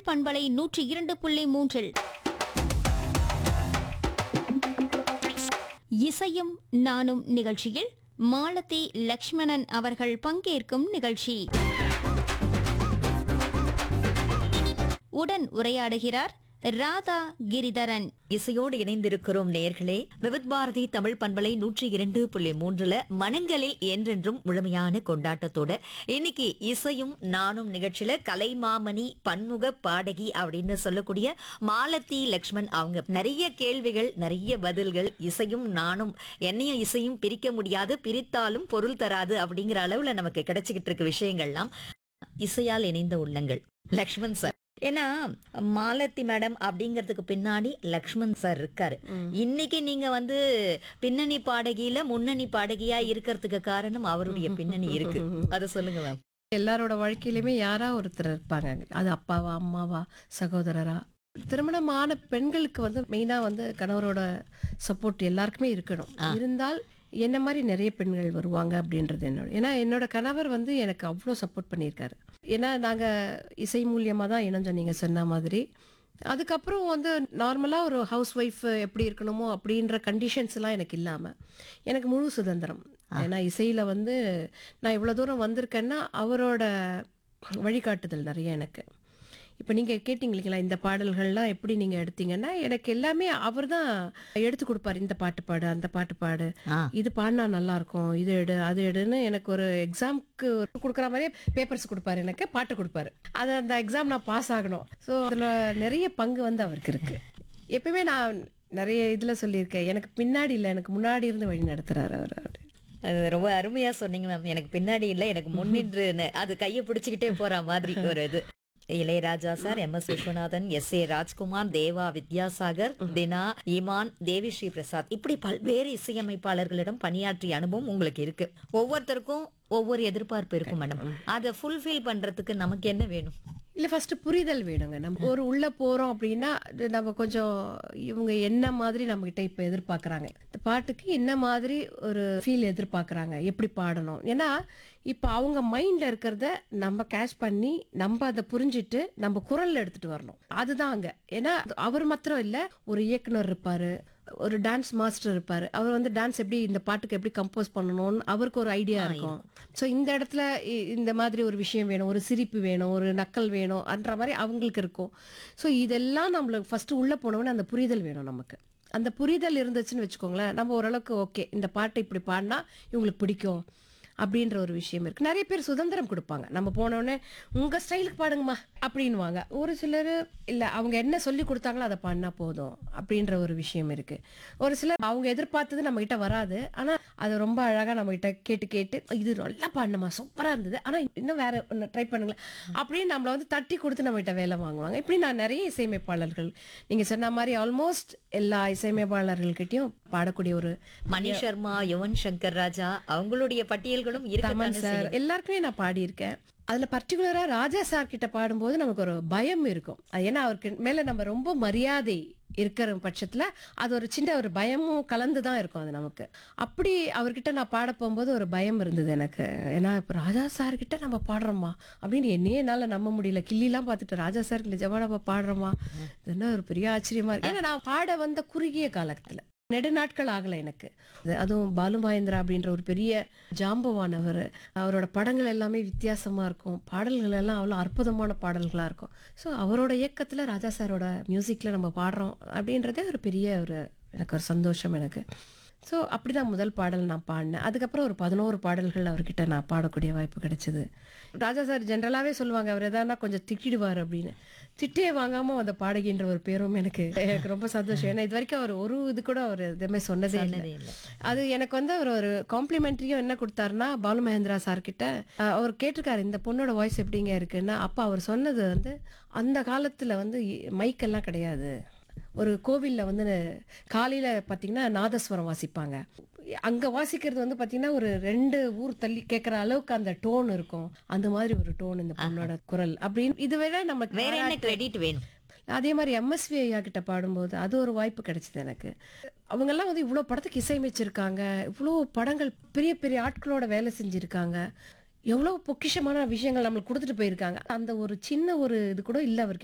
பண்பலை நூற்றி இரண்டு புள்ளி மூன்றில் இசையும் நானும் நிகழ்ச்சியில் மாலதி லக்ஷ்மணன் அவர்கள் பங்கேற்கும் நிகழ்ச்சி உடன் உரையாடுகிறார் ராதா கிரிதரன் இசையோடு இணைந்திருக்கிறோம் நேர்களே விவித் பாரதி தமிழ் பண்பலை நூற்றி இரண்டு புள்ளி மூன்றுல மனங்களில் என்றென்றும் முழுமையான கொண்டாட்டத்தோட இன்னைக்கு இசையும் நானும் நிகழ்ச்சியில கலைமாமணி பன்முக பாடகி அப்படின்னு சொல்லக்கூடிய மாலதி லக்ஷ்மண் அவங்க நிறைய கேள்விகள் நிறைய பதில்கள் இசையும் நானும் என்னையும் இசையும் பிரிக்க முடியாது பிரித்தாலும் பொருள் தராது அப்படிங்கிற அளவுல நமக்கு கிடைச்சிக்கிட்டு இருக்க விஷயங்கள்லாம் இசையால் இணைந்த உள்ளங்கள் லக்ஷ்மண் சார் ஏன்னா மாலதி மேடம் அப்படிங்கிறதுக்கு பின்னாடி லக்ஷ்மண் சார் இருக்காரு இன்னைக்கு நீங்க வந்து பின்னணி பாடகியில முன்னணி பாடகியா இருக்கிறதுக்கு காரணம் அவருடைய பின்னணி இருக்கு அத சொல்லுங்க மேம் எல்லாரோட வாழ்க்கையிலுமே யாரா ஒருத்தர் இருப்பாங்க அது அப்பாவா அம்மாவா சகோதரரா திருமணமான பெண்களுக்கு வந்து மெயினா வந்து கணவரோட சப்போர்ட் எல்லாருக்குமே இருக்கணும் இருந்தால் என்ன மாதிரி நிறைய பெண்கள் வருவாங்க அப்படின்றது என்னோட ஏன்னா என்னோட கணவர் வந்து எனக்கு அவ்வளோ சப்போர்ட் பண்ணியிருக்காரு ஏன்னா நாங்க இசை மூலியமா தான் இணைஞ்சோம் நீங்க சொன்ன மாதிரி அதுக்கப்புறம் வந்து நார்மலாக ஒரு ஹவுஸ் ஒய்ஃப் எப்படி இருக்கணுமோ அப்படின்ற கண்டிஷன்ஸ் எல்லாம் எனக்கு இல்லாமல் எனக்கு முழு சுதந்திரம் ஏன்னா இசையில் வந்து நான் இவ்வளோ தூரம் வந்திருக்கேன்னா அவரோட வழிகாட்டுதல் நிறைய எனக்கு இப்போ நீங்கள் கேட்டிங்க இல்லைங்களா இந்த பாடல்கள்லாம் எப்படி நீங்கள் எடுத்தீங்கன்னா எனக்கு எல்லாமே அவர் தான் எடுத்து கொடுப்பாரு இந்த பாட்டு பாடு அந்த பாட்டு பாடு ஆ. இது பாடினா நல்லா இருக்கும் இது எடு அது எடுன்னு எனக்கு ஒரு எக்ஸாம்க்கு கொடுக்குற மாதிரியே பேப்பர்ஸ் கொடுப்பாரு எனக்கு பாட்டு கொடுப்பாரு அது அந்த எக்ஸாம் நான் பாஸ் ஆகணும் ஸோ அதில் நிறைய பங்கு வந்து அவருக்கு இருக்கு எப்பவுமே நான் நிறைய இதில் சொல்லியிருக்கேன் எனக்கு பின்னாடி இல்லை எனக்கு முன்னாடி இருந்து வழி நடத்துறாரு அவர் அவர் அது ரொம்ப அருமையா சொன்னீங்க மேம் எனக்கு பின்னாடி இல்ல எனக்கு முன்னின்று அது கையை பிடிச்சுக்கிட்டே போற மாதிரி ஒரு இது Ilaiyaraaja sir M S Viswanathan S A Rajkumar Deva Vidyasagar Dhina Imman Devi Sri Prasad இப்படி பல்வேறு இசையமைப்பாளர்களிடம் பணியாற்றிய அனுபவம் உங்களுக்கு இருக்கு ஒவ்வொருத்தருக்கும் ஒவ்வொரு எதிர்பார்ப்பு இருக்கும் மேடம் அதை ஃபுல்ஃபில் பண்றதுக்கு நமக்கு என்ன வேணும் இல்லை ஃபர்ஸ்ட் புரிதல் வேணுங்க நம்ம ஒரு உள்ள போறோம் அப்படின்னா அது நம்ம கொஞ்சம் இவங்க என்ன மாதிரி நம்ம கிட்ட இப்ப எதிர்பார்க்கறாங்க இந்த பாட்டுக்கு என்ன மாதிரி ஒரு ஃபீல் எதிர்பார்க்கறாங்க எப்படி பாடணும் ஏன்னா இப்ப அவங்க மைண்ட்ல இருக்கிறத நம்ம கேஷ் பண்ணி நம்ம அதை புரிஞ்சிட்டு நம்ம குரல்ல எடுத்துட்டு வரணும் அதுதான் அங்க ஏன்னா அவர் மாத்திரம் இல்ல ஒரு இயக்குனர் இருப்பாரு ஒரு டான்ஸ் மாஸ்டர் இருப்பாரு அவர் வந்து டான்ஸ் எப்படி இந்த பாட்டுக்கு எப்படி கம்போஸ் பண்ணணும்னு அவருக்கு ஒரு ஐடியா இருக்கும் ஸோ இந்த இடத்துல இ- இந்த மாதிரி ஒரு விஷயம் வேணும் ஒரு சிரிப்பு வேணும் ஒரு நக்கல் வேணும் அன்ற மாதிரி அவங்களுக்கு இருக்கும் ஸோ இதெல்லாம் நம்மளுக்கு ஃபர்ஸ்ட் உள்ள போனவொடனே அந்த புரிதல் வேணும் நமக்கு அந்த புரிதல் இருந்துச்சுன்னு வச்சுக்கோங்களேன் நம்ம ஓரளவுக்கு ஓகே இந்த பாட்டை இப்படி பாடினா இவங்களுக்கு பிடிக்கும் அப்படின்ற ஒரு விஷயம் இருக்கு நிறைய பேர் சுதந்திரம் கொடுப்பாங்க நம்ம போனோடனே உங்க ஸ்டைலுக்கு பாடுங்கம்மா அப்படின்வாங்க ஒரு சிலர் இல்ல அவங்க என்ன சொல்லி கொடுத்தாங்களோ அதை பாடினா போதும் அப்படின்ற ஒரு விஷயம் இருக்கு ஒரு சிலர் அவங்க எதிர்பார்த்தது நம்ம கிட்ட வராது ஆனா அது ரொம்ப அழகா நம்ம கிட்ட கேட்டு கேட்டு இது நல்லா பாடணுமா சூப்பரா இருந்தது ஆனா இன்னும் வேற ஒன்று ட்ரை பண்ணுங்களேன் அப்படின்னு நம்மள வந்து தட்டி கொடுத்து நம்ம கிட்ட வேலை வாங்குவாங்க இப்படி நான் நிறைய இசையமைப்பாளர்கள் நீங்க சொன்ன மாதிரி ஆல்மோஸ்ட் எல்லா இசையமைப்பாளர்கள்கிட்டயும் பாடக்கூடிய ஒரு மணி சர்மா யுவன் சங்கர் ராஜா அவங்களுடைய பட்டியல்களும் தமன் இருக்கத்தானே சார் செய்யும். எல்லாருக்குமே நான் பாடியிருக்கேன் அதுல பர்டிகுலரா ராஜா சார் கிட்ட பாடும்போது நமக்கு ஒரு பயம் இருக்கும் அது ஏன்னா அவருக்கு மேல நம்ம ரொம்ப மரியாதை இருக்கிற பட்சத்துல அது ஒரு சின்ன ஒரு பயமும் கலந்து தான் இருக்கும் அது நமக்கு அப்படி அவர்கிட்ட நான் பாட போகும்போது ஒரு பயம் இருந்தது எனக்கு ஏன்னா இப்ப ராஜா சார் கிட்ட நம்ம பாடுறோமா அப்படின்னு என்னையே என்னால நம்ப முடியல கிள்ளிலாம் பார்த்துட்டு ராஜா சார் நிஜமா நம்ம பாடுறோமா இது என்ன ஒரு பெரிய ஆச்சரியமா இருக்கு ஏன்னா நான் பாட வந்த குறுகிய காலத்துல நெடு நாட்கள் ஆகல எனக்கு அது- அதுவும் பாலு மகேந்திரா அப்படின்ற ஒரு பெரிய ஜாம்பவானவர் அவரோட படங்கள் எல்லாமே வித்தியாசமா இருக்கும் பாடல்கள் எல்லாம் அவ்வளோ அற்புதமான பாடல்களா இருக்கும் ஸோ அவரோட இயக்கத்துல ராஜா சாரோட மியூசிக்ல நம்ம பாடுறோம் அப்படின்றதே ஒரு பெரிய ஒரு எனக்கு ஒரு சந்தோஷம் எனக்கு ஸோ அப்படிதான் முதல் பாடல் நான் பாடினேன் அதுக்கப்புறம் ஒரு பதினோரு பாடல்கள் அவர்கிட்ட நான் பாடக்கூடிய வாய்ப்பு கிடைச்சது ராஜா சார் ஜென்ரலாகவே சொல்லுவாங்க அவர் எதானா கொஞ்சம் திட்டிடுவார் அப்படின்னு திட்டே வாங்காம அந்த பாடகின்ற ஒரு பேரும் எனக்கு எனக்கு ரொம்ப சந்தோஷம் ஏன்னா இது வரைக்கும் அவர் ஒரு இது கூட அவர் எதுவுமே சொன்னதே சொன்னதே இல்லை இல்லை. அது எனக்கு வந்து அவர் ஒரு காம்ப்ளிமெண்ட்ரியும் என்ன கொடுத்தாருன்னா பாலு மகேந்திரா சார் கிட்ட அஹ், அவர் கேட்டிருக்காரு இந்த பொண்ணோட வாய்ஸ் எப்படிங்க இருக்குன்னா அப்ப அவர் சொன்னது வந்து அந்த காலத்துல வந்து மைக்கெல்லாம் கிடையாது ஒரு கோவில்ல வந்து காலையில பாத்தீங்கன்னா நாதஸ்வரம் வாசிப்பாங்க அங்க வாசிக்கிறது வந்து பாத்தீங்கன்னா ஒரு ரெண்டு ஊர் தள்ளி கேட்கற அளவுக்கு அந்த டோன் இருக்கும் அந்த மாதிரி ஒரு டோன் இந்த பொண்ணோட குரல் அப்படின்னு இது வேற நமக்கு வேற என்ன கிரெடிட் வேணும் அதே மாதிரி எம்எஸ்வி ஐயா கிட்ட பாடும்போது அது ஒரு வாய்ப்பு கிடைச்சது எனக்கு அவங்க எல்லாம் வந்து இவ்வளோ படத்துக்கு இசையமைச்சிருக்காங்க இவ்வளோ படங்கள் பெரிய பெரிய ஆட்களோட வேலை செஞ்சிருக்காங்க எவ்வளோ பொக்கிஷமான விஷயங்கள் நம்மளுக்கு கொடுத்துட்டு போயிருக்காங்க அந்த ஒரு சின்ன ஒரு இது கூட இல்லை அவர்கிட்ட